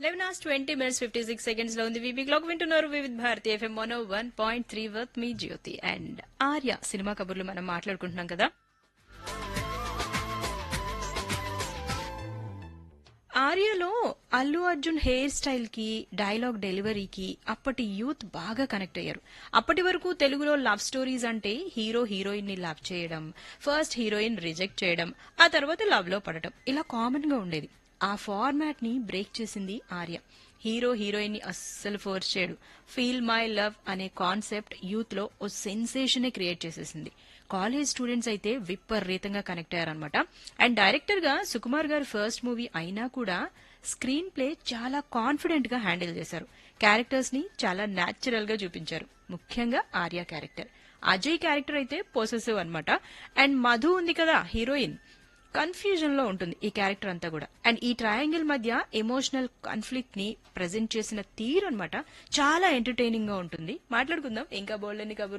eleven hours twenty minutes fifty six seconds లో ఉంది VB clock వింటున్నారు Vividh Bharati FM mono one point three వర్త్ మీ జ్యోతి అండ్ ఆర్య సినిమా కబుర్లు మనం మాట్లాడుకుంటున్నాం కదా ఆర్యలో అల్లు అర్జున్ హెయిర్ స్టైల్ కి డైలాగ్ డెలివరీకి అప్పటి యూత్ బాగా కనెక్ట్ అయ్యారు అప్పటి వరకు తెలుగులో లవ్ స్టోరీస్ అంటే హీరో హీరోయిన్ ని లవ్ చేయడం ఫస్ట్ హీరోయిన్ రిజెక్ట్ చేయడం ఆ తర్వాత లవ్ లో పడటం ఇలా కామన్ గా ఉండేది ఆ ఫార్మాట్ ని బ్రేక్ చేసింది ఆర్య హీరో హీరోయిన్ ని అస్సలు ఫోర్స్ చేయడు ఫీల్ మై లవ్ అనే కాన్సెప్ట్ యూత్ లో ఓ సెన్సేషన్ క్రియేట్ చేసేసింది కాలేజ్ స్టూడెంట్స్ అయితే విపరీతంగా కనెక్ట్ అయ్యారనమాట అండ్ డైరెక్టర్ గా సుకుమార్ గారి ఫస్ట్ మూవీ అయినా కూడా స్క్రీన్ ప్లే చాలా కాన్ఫిడెంట్ గా హ్యాండిల్ చేశారు క్యారెక్టర్స్ ని చాలా న్యాచురల్ గా చూపించారు ముఖ్యంగా ఆర్య క్యారెక్టర్ అజయ్ క్యారెక్టర్ అయితే పొసెసివ్ అన్నమాట అండ్ మధు ఉంది కదా హీరోయిన్ కన్ఫ్యూజన్ లో ఉంటుంది ఈ క్యారెక్టర్ అంతా కూడా అండ్ ఈ ట్రయాంగిల్ మధ్య ఎమోషనల్ కాన్ఫ్లిక్ట్ ని ప్రజెంట్ చేసిన తీరు అన్నమాట చాలా ఎంటర్టైనింగ్ గా ఉంటుంది మాట్లాడుకుందాం ఇంకా బోల్డని కబుర్లు